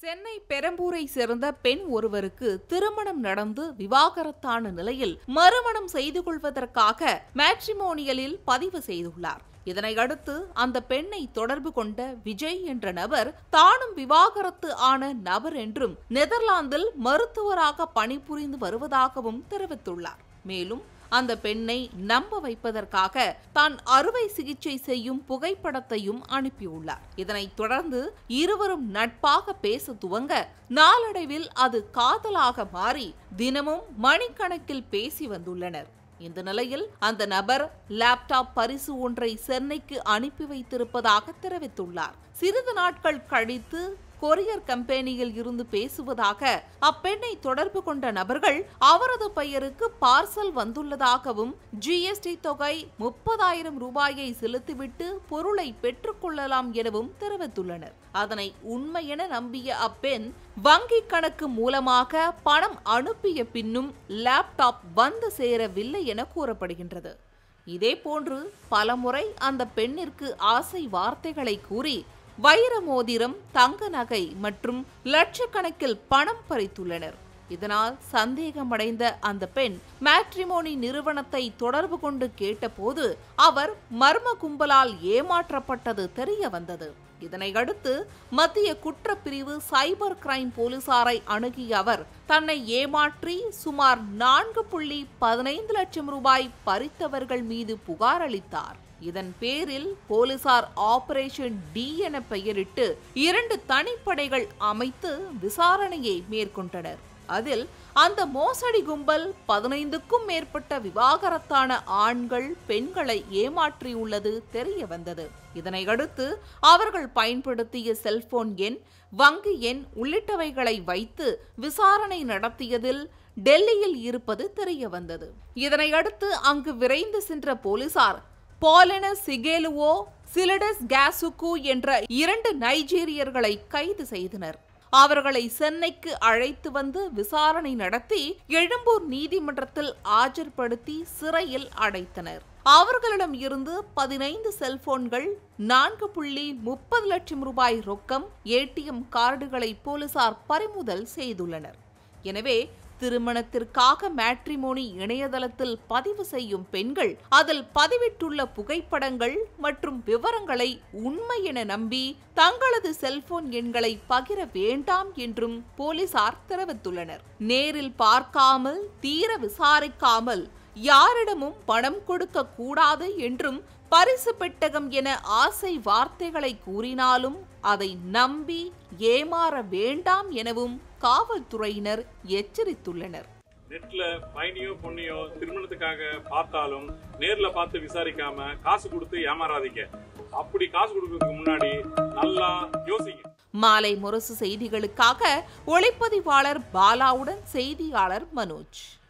சென்னை பெரம்பூரை சேர்ந்த பெண் ஒருவருக்கு திருமணம் நடந்து விவாகரத்தான நிலையில் மறுமணம் செய்து கொள்வதற்காக மேட்ரிமோனியலில் பதிவு செய்துள்ளார் இதனையடுத்து அந்த பெண்ணை தொடர்பு கொண்ட விஜய் என்ற நபர் தானும் விவாகரத்து ஆன நபர் என்றும் நெதர்லாந்தில் மருத்துவராக பணிபுரிந்து வருவதாகவும் தெரிவித்துள்ளார் மேலும் அந்த பெண்ணை நம்ப வைப்பதற்காக தான் அறுவை சிகிச்சை செய்யும் புகைப்படத்தையும் அனுப்பியுள்ளார் இதனைத் தொடர்ந்து இருவரும் நட்பாக பேச துவங்க நாளடைவில் அது காதலாக மாறி தினமும் மணிக்கணக்கில் பேசி வந்துள்ளனர் இந்த நிலையில் அந்த நபர் லேப்டாப் பரிசு ஒன்றை சென்னைக்கு அனுப்பி வைத்திருப்பதாக தெரிவித்துள்ளார் சிறிது நாட்கள் கழித்து கொரியர் கம்பெனியில் இருந்து பேசுவதாக அப்பெண்ணை தொடர்பு கொண்ட நபர்கள் அவரது பெயருக்கு பார்சல் வந்துள்ளதாகவும் ஜிஎஸ்டி தொகை முப்பதாயிரம் ரூபாயை செலுத்திவிட்டு பொருளை பெற்றுக்கொள்ளலாம் எனவும் தெரிவித்துள்ளனர் அதனை உண்மை என நம்பிய அப்பெண் வங்கி கணக்கு மூலமாக பணம் அனுப்பிய பின்னும் லேப்டாப் வந்து சேரவில்லை என கூறப்படுகின்றது இதேபோன்று பலமுறை அந்த பெண்ணிற்கு ஆசை வார்த்தைகளை கூறி வைர மோதிரம் தங்க நகை மற்றும் லட்சக்கணக்கில் பணம் பறித்துள்ளனர் இதனால் சந்தேகமடைந்த அந்த பெண் மேட்ரிமோனி நிறுவனத்தை தொடர்பு கொண்டு கேட்டபோது அவர் மர்ம கும்பலால் ஏமாற்றப்பட்டது தெரிய வந்தது இதனை அடுத்து மத்திய குற்றப்பிரிவு சைபர் கிரைம் போலீசாரை அணுகிய அவர் தன்னை ஏமாற்றி சுமார் நான்கு புள்ளி பதினைந்து லட்சம் ரூபாய் பறித்தவர்கள் மீது புகார் அளித்தார் இதன் பேரில் போலீசார் ஆபரேஷன் டி என பெயரிட்டு இரண்டு தனிப்படைகள் அமைத்து விசாரணையை மேற்கொண்டனர் அதில் அந்த மோசடி கும்பல் பதினைந்துக்கும் மேற்பட்ட விவாகரத்தான ஆண்கள் பெண்களை ஏமாற்றியுள்ளது தெரிய வந்தது இதனையடுத்து அவர்கள் பயன்படுத்திய செல்போன் எண் வங்கி எண் உள்ளிட்டவைகளை வைத்து விசாரணை நடத்தியதில் டெல்லியில் இருப்பது தெரிய வந்தது இதனையடுத்து அங்கு விரைந்து சென்ற போலீசார் பாலன சிகேலுவோ சிலடஸ் கேசுக்கு என்ற இரண்டு நைஜீரியர்களை கைது செய்தனர் அவர்களை சென்னைக்கு அழைத்து வந்து விசாரணை நடத்தி எழும்பூர் நீதிமன்றத்தில் ஆஜர்படுத்தி சிறையில் அடைத்தனர் அவர்களிடம் இருந்து பதினைந்து செல்போன்கள் நான்கு புள்ளி முப்பது லட்சம் ரூபாய் ரொக்கம் ஏடிஎம் கார்டுகளை போலீசார் பறிமுதல் செய்துள்ளனர் எனவே திருமணத்திற்காக மேட்ரிமோனி இணையதளத்தில் பதிவு செய்யும் பெண்கள் அதில் பதிவிட்டுள்ள புகைப்படங்கள் மற்றும் விவரங்களை உண்மை என நம்பி தங்களது செல்போன் எண்களை பகிர வேண்டாம் என்றும் போலீசார் தெரிவித்துள்ளனர் நேரில் பார்க்காமல் தீர விசாரிக்காமல் யாரிடமும் பணம் கொடுக்க கூடாது என்றும் பரிசு பெட்டகம் என ஆசை வார்த்தைகளை கூறினாலும் அதை நம்பி ஏமாற வேண்டாம் எனவும் காவல்துறையினர் எச்சரித்துள்ளனர் நெட்ல பையனையோ பொண்ணையோ திருமணத்துக்காக பார்த்தாலும் நேர்ல பார்த்து விசாரிக்காம காசு கொடுத்து ஏமாறாதீங்க அப்படி காசு கொடுக்கறதுக்கு முன்னாடி நல்லா யோசிங்க மாலை முரசு செய்திகளுக்காக ஒளிப்பதிவாளர் பாலாவுடன் செய்தியாளர் மனோஜ்